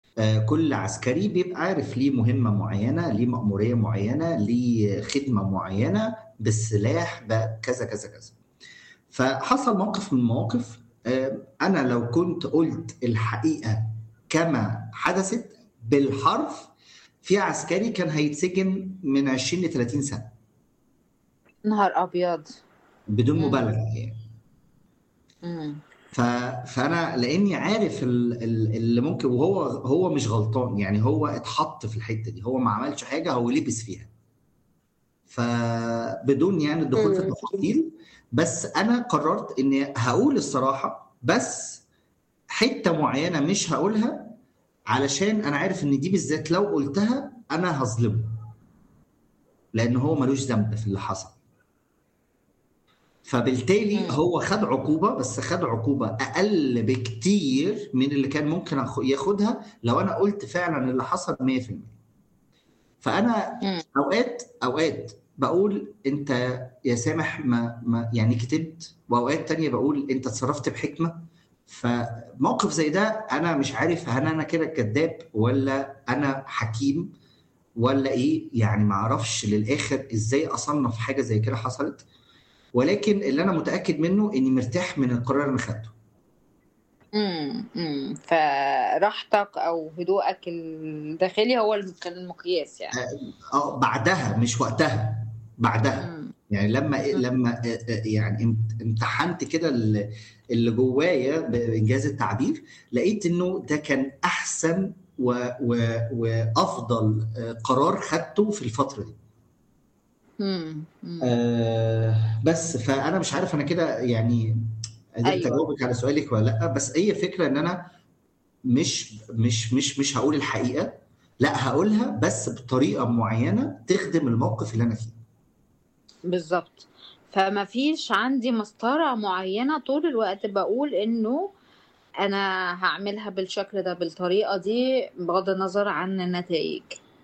آه، كل عسكري بيبقى عارف ليه مهمة معينة ليه مأمورية معينة ليه خدمة معينة بالسلاح بكذا كذا كذا فحصل موقف من المواقف آه، أنا لو كنت قلت الحقيقة كما حدثت بالحرف في عسكري كان هيتسجن من 20 ل 30 سنة نهار ابيض بدون مم. مبالغة يعني مم. ف... فانا لاني عارف ال- ال- اللي ممكن وهو هو مش غلطان يعني هو اتحط في الحته دي هو ما عملش حاجه هو لبس فيها فبدون يعني الدخول في مم. التفاصيل بس انا قررت اني هقول الصراحه بس حته معينه مش هقولها علشان انا عارف ان دي بالذات لو قلتها انا هظلمه لان هو ملوش ذنب في اللي حصل فبالتالي مم. هو خد عقوبة بس خد عقوبة أقل بكتير من اللي كان ممكن أخ- ياخدها لو أنا قلت فعلا اللي حصل 100% فأنا مم. أوقات أوقات بقول أنت يا سامح ما, ما يعني كتبت وأوقات تانية بقول أنت اتصرفت بحكمة فموقف زي ده أنا مش عارف هل أنا كده كذاب ولا أنا حكيم ولا إيه يعني ما أعرفش للآخر إزاي أصنف حاجة زي كده حصلت ولكن اللي انا متاكد منه اني مرتاح من القرار اللي انا خدته مم. مم. فراحتك او هدوءك الداخلي هو اللي كان المقياس يعني اه بعدها مش وقتها بعدها مم. يعني لما مم. لما آه، آه، يعني امت- امتحنت كده اللي اللي جوايا بانجاز التعبير لقيت انه ده كان احسن و و وافضل آه، قرار خدته في الفتره دي مم. مم. آه بس فانا مش عارف انا كده يعني قدرت ايوه اجاوبك على سؤالك ولا لا بس هي فكره ان انا مش مش مش مش هقول الحقيقه لا هقولها بس بطريقه معينه تخدم الموقف اللي انا فيه بالظبط فما فيش عندي مسطرة معينة طول الوقت بقول انه انا هعملها بالشكل ده بالطريقة دي بغض النظر عن النتائج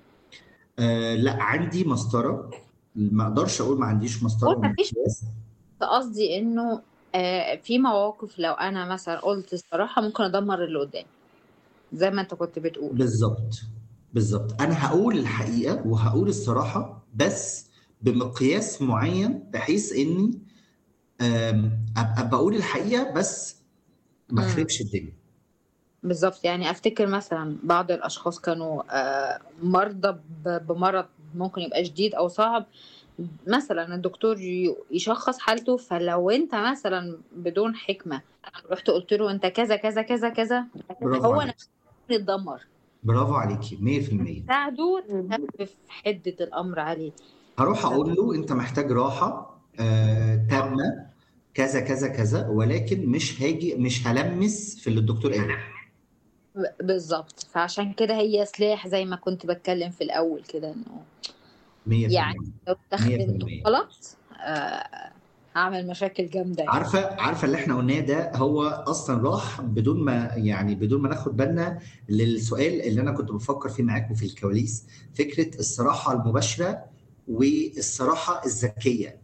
آه لا عندي مسطره ما اقدرش اقول ما عنديش مسطره قول مفيش ومقياس قصدي انه آه، في مواقف لو انا مثلا قلت الصراحة ممكن ادمر اللي قدامي زي ما انت كنت بتقول بالظبط بالظبط انا هقول الحقيقه وهقول الصراحه بس بمقياس معين بحيث اني آم، ابقى بقول الحقيقه بس ما مم. اخربش الدنيا بالظبط يعني افتكر مثلا بعض الاشخاص كانوا آه، مرضى ب- بمرض ممكن يبقى شديد او صعب مثلا الدكتور ي- يشخص حالته فلو انت مثلا بدون حكمة رحت قلت له انت كذا كذا كذا كذا برافو هو عليك نفسه يتدمر برافو عليكي 100% ساعده تخفف حدة الامر عليه هروح اقول له انت محتاج راحه آه تامه كذا كذا كذا ولكن مش هاجي مش هلمس في اللي الدكتور قاله ب- بالظبط فعشان كده هي سلاح زي ما كنت بتكلم في الاول كده انه 100% يعني لو استخدمته 100% غلط آه هعمل مشاكل جامدة يعني عارفه عارفه اللي احنا قلناه ده هو اصلا راح بدون ما يعني بدون ما ناخد بالنا للسؤال اللي انا كنت بفكر فيه معاكم في الكواليس فكره الصراحه المباشره والصراحه الذكيه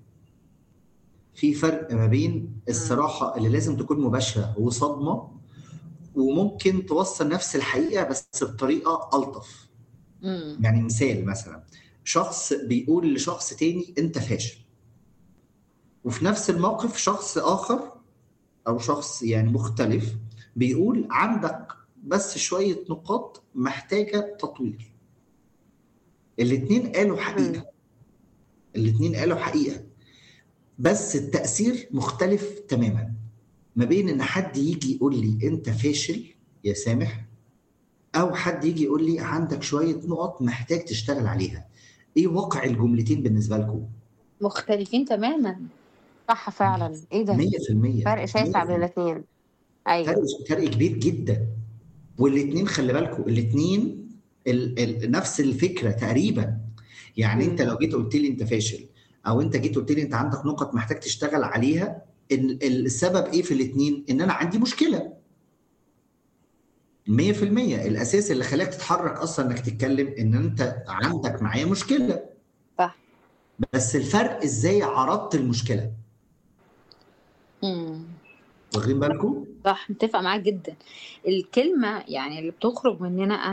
في فرق ما بين مم. الصراحه اللي لازم تكون مباشره وصدمه وممكن توصل نفس الحقيقه بس بطريقه الطف مم. يعني مثال مثلا شخص بيقول لشخص تاني انت فاشل وفي نفس الموقف شخص اخر او شخص يعني مختلف بيقول عندك بس شويه نقاط محتاجه تطوير الاتنين قالوا مم. حقيقه الاتنين قالوا حقيقه بس التاثير مختلف تماما ما بين ان حد يجي يقول لي انت فاشل يا سامح او حد يجي يقول لي عندك شويه نقط محتاج تشتغل عليها ايه واقع الجملتين بالنسبه لكم مختلفين تماما صح فعلا ايه ده 100% فرق شاسع بين 100% الاثنين فرق ايوه فرق كبير جدا والاثنين خلي بالكم الاثنين ال... ال... نفس الفكره تقريبا يعني انت مم. لو جيت قلت لي انت فاشل او انت جيت قلت لي انت عندك نقط محتاج تشتغل عليها ال... السبب ايه في الاثنين ان انا عندي مشكله 100% الاساس اللي خلاك تتحرك اصلا انك تتكلم ان انت عندك معايا مشكله صح بس الفرق ازاي عرضت المشكله مم. واخدين بالكم صح متفق معاك جدا الكلمة يعني اللي بتخرج مننا